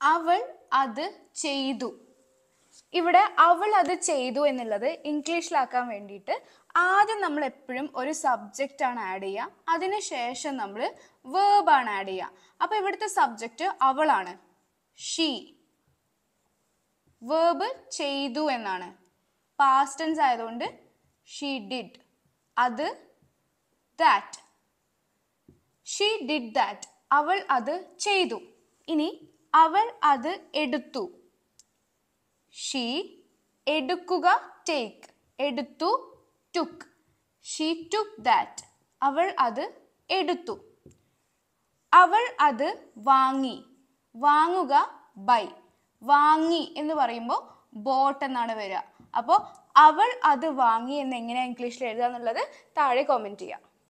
അവൾ അത് ചെയ്തു ഇവിടെ അവൾ അത് ചെയ്തു എന്നുള്ളത് ഇംഗ്ലീഷിലാക്കാൻ വേണ്ടിയിട്ട് ആദ്യം നമ്മൾ എപ്പോഴും ഒരു സബ്ജക്റ്റ് ആണ് ആഡ് ചെയ്യുക അതിനുശേഷം നമ്മൾ വേർബ് ആണ് ആഡ് ചെയ്യുക അപ്പൊ ഇവിടുത്തെ സബ്ജക്റ്റ് അവളാണ് ഷീ വേർബ് ചെയ്തു എന്നാണ് പാസ്റ്റ് ടെൻസ് ആയതുകൊണ്ട് ഷീ ഡിഡ് അത് ദാറ്റ് ഷീ ഡിഡ് ദാറ്റ് അവൾ അത് ചെയ്തു ഇനി അവൾ അത് എടുത്തു ഷീ എടുക്കുക ടേക്ക് എടുത്തു ടുക്ക് ഷീ ടുക്ക് ദാറ്റ് അവൾ അത് എടുത്തു അവൾ അത് വാങ്ങി വാങ്ങുക ബൈ വാങ്ങി എന്ന് പറയുമ്പോൾ ബോട്ട് എന്നാണ് വരിക അപ്പോൾ അവൾ അത് വാങ്ങി എന്ന് എങ്ങനെയാണ് ഇംഗ്ലീഷിൽ എഴുതുക എന്നുള്ളത് താഴെ കോമെന്റ് ചെയ്യാം